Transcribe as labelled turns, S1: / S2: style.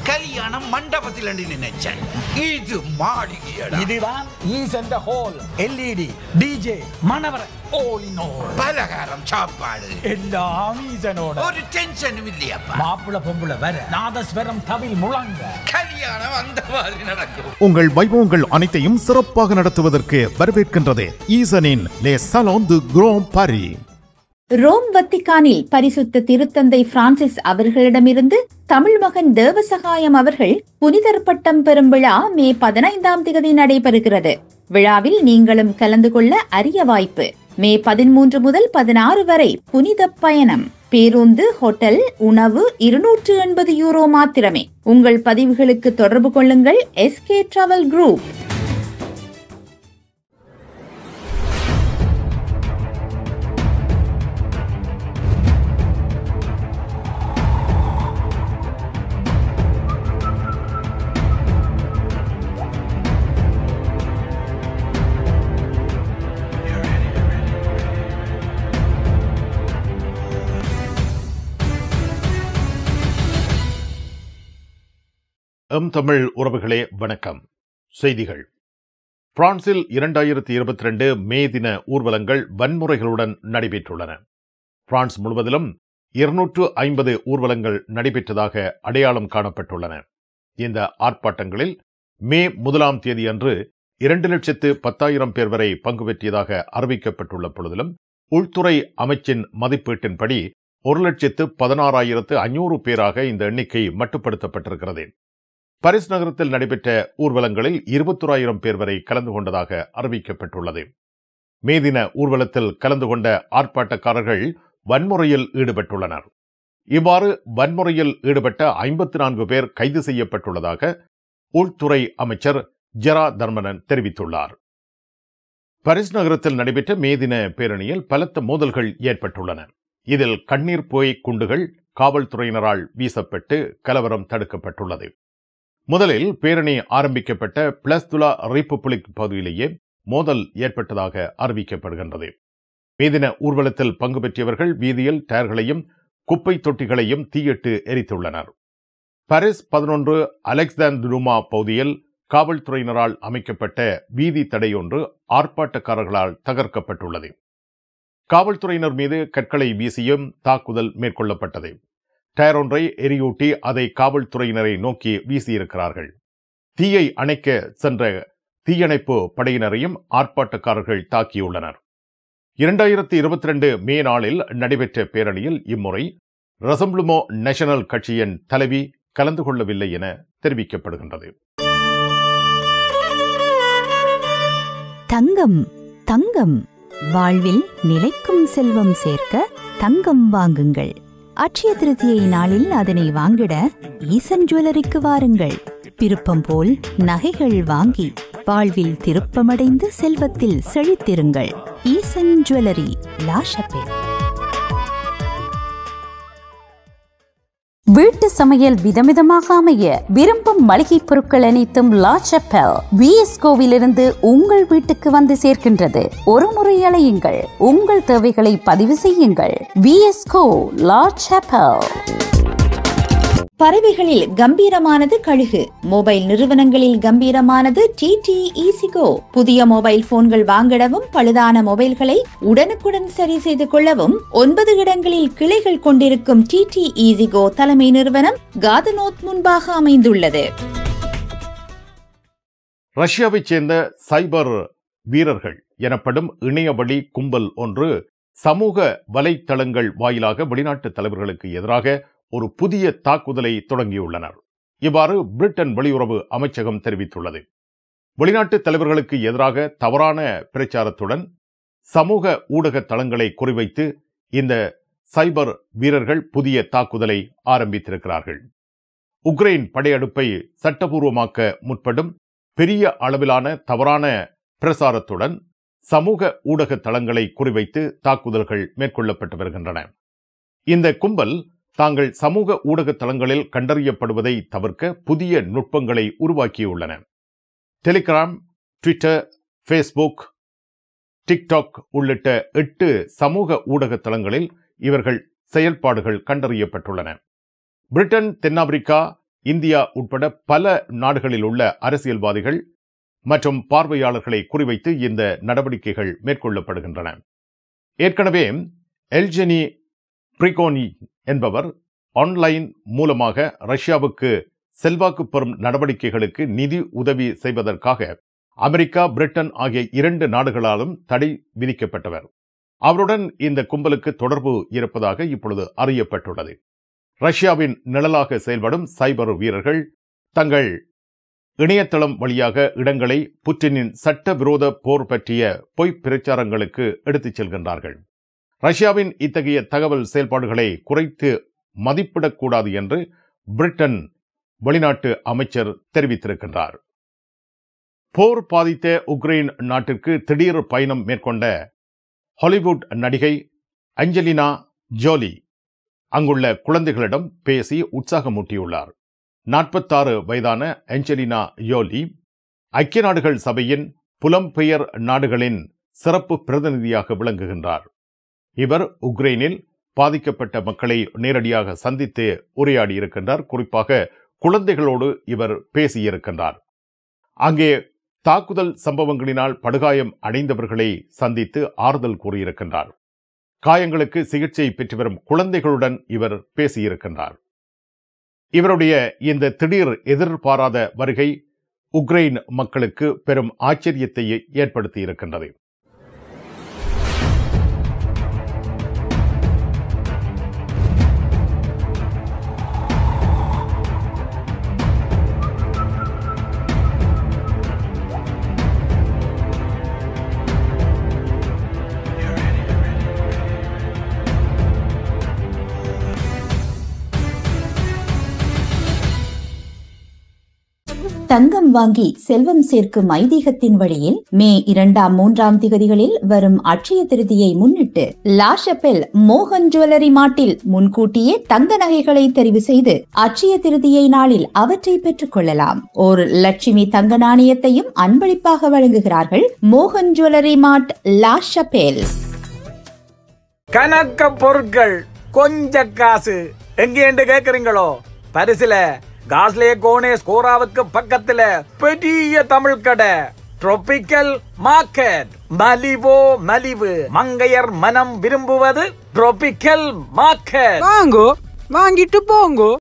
S1: கல்யாணம் மண்டபத்தில் என்று நினைச்சேன் இது மாளிகையடா
S2: இதுதான் ஈசென்ற ஹோல் எல்இடி டிஜே மணவர ஓல் இன் ஆல்
S1: பலகாரம் சாப்பாடு
S2: எல்லாம் ஈசனோட
S1: ஒரு டென்ஷனும் இல்லையப்பா
S2: மாப்பிள பொம்புல வர நாதஸ்வரம் தவில் முழங்க
S1: கல்யாணம் அந்த மாதிரி நடக்கும்
S3: உங்கள் வைபவங்கள் அனைத்தையும் சிறப்பாக நடத்துவதற்கு வரவேற்கின்றது ஈசனின் லே சலோன் து குரோம் பாரி
S4: ரோம் வத்திக்கானில் பரிசுத்த திருத்தந்தை பிரான்சிஸ் அவர்களிடமிருந்து தமிழ் மகன் தேவசகாயம் அவர்கள் புனிதர் பட்டம் பெறும் விழா மே பதினைந்தாம் தேதி நடைபெறுகிறது விழாவில் நீங்களும் கலந்து கொள்ள அரிய வாய்ப்பு மே பதிமூன்று முதல் பதினாறு வரை புனித பயணம் பேருந்து ஹோட்டல் உணவு இருநூற்று எண்பது யூரோ மாத்திரமே உங்கள் பதிவுகளுக்கு தொடர்பு கொள்ளுங்கள் எஸ்கே டிராவல் குரூப்
S3: எம் தமிழ் உறவுகளே வணக்கம் செய்திகள் பிரான்சில் இரண்டாயிரத்தி இருபத்தி ரெண்டு மே தின ஊர்வலங்கள் வன்முறைகளுடன் நடைபெற்றுள்ளன பிரான்ஸ் முழுவதிலும் இருநூற்று ஐம்பது ஊர்வலங்கள் நடைபெற்றதாக அடையாளம் காணப்பட்டுள்ளன இந்த ஆர்ப்பாட்டங்களில் மே முதலாம் தேதியன்று இரண்டு லட்சத்து பத்தாயிரம் பேர் வரை பங்கு பெற்றியதாக அறிவிக்கப்பட்டுள்ள பொழுதிலும் உள்துறை அமைச்சின் மதிப்பீட்டின்படி ஒரு லட்சத்து பதினாறாயிரத்து ஐநூறு பேராக இந்த எண்ணிக்கை மட்டுப்படுத்தப்பட்டிருக்கிறது பாரிஸ் நகரத்தில் நடைபெற்ற ஊர்வலங்களில் இருபத்தோராயிரம் பேர் வரை கலந்து கொண்டதாக அறிவிக்கப்பட்டுள்ளது மே தின ஊர்வலத்தில் கலந்து கொண்ட ஆர்ப்பாட்டக்காரர்கள் வன்முறையில் ஈடுபட்டுள்ளனர் இவ்வாறு வன்முறையில் ஈடுபட்ட ஐம்பத்தி நான்கு பேர் கைது செய்யப்பட்டுள்ளதாக உள்துறை அமைச்சர் ஜெரா தர்மனன் தெரிவித்துள்ளார் பாரிஸ் நகரத்தில் நடைபெற்ற மே தின பேரணியில் பலத்த மோதல்கள் ஏற்பட்டுள்ளன இதில் கண்ணீர் போய் குண்டுகள் காவல்துறையினரால் வீசப்பட்டு கலவரம் தடுக்கப்பட்டுள்ளது முதலில் பேரணி ஆரம்பிக்கப்பட்ட பிளஸ்துலா ரிப்பப்ளிக் பகுதியிலேயே மோதல் ஏற்பட்டதாக அறிவிக்கப்படுகின்றது மீதின ஊர்வலத்தில் பங்கு பெற்றவர்கள் வீதியில் டயர்களையும் குப்பை தொட்டிகளையும் தீயிட்டு எரித்துள்ளனர் பாரிஸ் பதினொன்று அலெக்சாந்துருமா பகுதியில் காவல்துறையினரால் அமைக்கப்பட்ட வீதி தடையொன்று ஆர்ப்பாட்டக்காரர்களால் தகர்க்கப்பட்டுள்ளது காவல்துறையினர் மீது கற்களை வீசியும் தாக்குதல் மேற்கொள்ளப்பட்டது டயர் ஒன்றை எரியூட்டி அதை காவல்துறையினரை நோக்கி வீசியிருக்கிறார்கள் தீயை அணைக்க சென்ற தீயணைப்பு படையினரையும் ஆர்ப்பாட்டக்காரர்கள் தாக்கியுள்ளனர் இரண்டாயிரத்தி இருபத்தி ரெண்டு மே நாளில் நடைபெற்ற பேரணியில் இம்முறை ரசம்ப்ளுமோ நேஷனல் கட்சியின் தலைவி கலந்து கொள்ளவில்லை என தெரிவிக்கப்படுகின்றது
S5: தங்கம் தங்கம் வாழ்வில் நிலைக்கும் செல்வம் சேர்க்க தங்கம் வாங்குங்கள் அட்சய திருத்தியை நாளில் அதனை வாங்கிட ஈசன் ஜுவல்லரிக்கு வாருங்கள் விருப்பம் போல் நகைகள் வாங்கி வாழ்வில் திருப்பமடைந்து செல்வத்தில் செழித்திருங்கள் ஈசன் ஜுவல்லரி லாஷப்பேட்
S6: வீட்டு சமையல் விதவிதமாக அமைய விரும்பும் மளிகை பொருட்கள் அனைத்தும் லா செப்பல் விஎஸ்கோவிலிருந்து உங்கள் வீட்டுக்கு வந்து சேர்க்கின்றது ஒரு முறை அலையுங்கள் உங்கள் தேவைகளை பதிவு செய்யுங்கள் விஎஸ்கோ லா செப்பல்
S4: பறவைகளில் கம்பீரமானது கழுகு மொபைல் நிறுவனங்களில் கம்பீரமானது டிடி ஈசிகோ புதிய மொபைல் போன்கள் வாங்கிடவும் பழுதான மொபைல்களை உடனுக்குடன் சரி செய்து கொள்ளவும் ஒன்பது இடங்களில் கிளைகள் கொண்டிருக்கும் டிடி ஈசிகோ தலைமை நிறுவனம் காதனோத் முன்பாக அமைந்துள்ளது
S3: ரஷ்யாவைச் சேர்ந்த சைபர் வீரர்கள் எனப்படும் இணையவழி கும்பல் ஒன்று சமூக வலைத்தளங்கள் வாயிலாக வெளிநாட்டு தலைவர்களுக்கு எதிராக ஒரு புதிய தாக்குதலை தொடங்கியுள்ளனர் இவ்வாறு பிரிட்டன் வெளியுறவு அமைச்சகம் தெரிவித்துள்ளது வெளிநாட்டு தலைவர்களுக்கு எதிராக தவறான பிரச்சாரத்துடன் சமூக ஊடக தளங்களை குறிவைத்து இந்த சைபர் வீரர்கள் புதிய தாக்குதலை ஆரம்பித்திருக்கிறார்கள் உக்ரைன் படையெடுப்பை சட்டபூர்வமாக்க முற்படும் பெரிய அளவிலான தவறான பிரசாரத்துடன் சமூக ஊடக தளங்களை குறிவைத்து தாக்குதல்கள் மேற்கொள்ளப்பட்டு வருகின்றன இந்த கும்பல் தாங்கள் சமூக ஊடக தளங்களில் கண்டறியப்படுவதை தவிர்க்க புதிய நுட்பங்களை உருவாக்கியுள்ளன டெலிகிராம் ட்விட்டர் ஃபேஸ்புக் டிக்டாக் உள்ளிட்ட எட்டு சமூக ஊடக தளங்களில் இவர்கள் செயல்பாடுகள் கண்டறியப்பட்டுள்ளன பிரிட்டன் தென்னாப்பிரிக்கா இந்தியா உட்பட பல நாடுகளில் உள்ள அரசியல்வாதிகள் மற்றும் பார்வையாளர்களை குறிவைத்து இந்த நடவடிக்கைகள் மேற்கொள்ளப்படுகின்றன ஏற்கனவே எல்ஜெனி பிரிகோனி என்பவர் ஆன்லைன் மூலமாக ரஷ்யாவுக்கு செல்வாக்கு பெறும் நடவடிக்கைகளுக்கு நிதி உதவி செய்வதற்காக அமெரிக்கா பிரிட்டன் ஆகிய இரண்டு நாடுகளாலும் தடை விதிக்கப்பட்டவர் அவருடன் இந்த கும்பலுக்கு தொடர்பு இருப்பதாக இப்பொழுது அறியப்பட்டுள்ளது ரஷ்யாவின் நிழலாக செயல்படும் சைபர் வீரர்கள் தங்கள் இணையதளம் வழியாக இடங்களை புட்டினின் சட்டவிரோத போர் பற்றிய பொய் பிரச்சாரங்களுக்கு எடுத்துச் செல்கின்றார்கள் ரஷ்யாவின் இத்தகைய தகவல் செயல்பாடுகளை குறைத்து மதிப்பிடக்கூடாது என்று பிரிட்டன் வெளிநாட்டு அமைச்சர் தெரிவித்திருக்கின்றார் போர் பாதித்த உக்ரைன் நாட்டிற்கு திடீர் பயணம் மேற்கொண்ட ஹாலிவுட் நடிகை அஞ்சலினா ஜோலி அங்குள்ள குழந்தைகளிடம் பேசி உற்சாகமூட்டியுள்ளார் நாற்பத்தாறு வயதான அஞ்சலினா யோலி ஐக்கிய நாடுகள் சபையின் புலம்பெயர் நாடுகளின் சிறப்பு பிரதிநிதியாக விளங்குகின்றார் இவர் உக்ரைனில் பாதிக்கப்பட்ட மக்களை நேரடியாக சந்தித்து உரையாடியிருக்கின்றார் குறிப்பாக குழந்தைகளோடு இவர் பேசியிருக்கின்றார் அங்கே தாக்குதல் சம்பவங்களினால் படுகாயம் அடைந்தவர்களை சந்தித்து ஆறுதல் கூறியிருக்கின்றார் காயங்களுக்கு சிகிச்சை பெற்று வரும் குழந்தைகளுடன் இவர் பேசியிருக்கின்றார் இவருடைய இந்த திடீர் எதிர்பாராத வருகை உக்ரைன் மக்களுக்கு பெரும் ஆச்சரியத்தை ஏற்படுத்தி இருக்கின்றது
S4: தங்கம் வாங்கி செல்வம் சேர்க்கும் ஐதீகத்தின் வழியில் மே இரண்டாம் மூன்றாம் திகதிகளில் வரும் அட்சய திருதியை முன்னிட்டு லாஷப்பெல் மோகன் ஜுவல்லரி மாட்டில் முன்கூட்டியே தங்க நகைகளை தெரிவு செய்து அட்சய திருதியை நாளில் அவற்றை பெற்றுக் கொள்ளலாம் ஒரு லட்சுமி தங்க நாணயத்தையும் அன்பளிப்பாக வழங்குகிறார்கள் மோகன் ஜுவல்லரி மார்ட் லாஷப்பேல்
S2: கணக்க பொருட்கள் கொஞ்ச காசு எங்கேண்டு கேக்குறீங்களோ பரிசுல காஸ்லே கோனே ஸ்கோராவுக்கு பக்கத்துல பெரிய தமிழ் கடை ட்ரோபிக்கல் மார்க்கெட் மலிவோ மலிவு மங்கையர் மனம் விரும்புவது ட்ரோபிக்கல் மார்க்கெட்
S7: வாங்கோ வாங்கிட்டு போங்கோ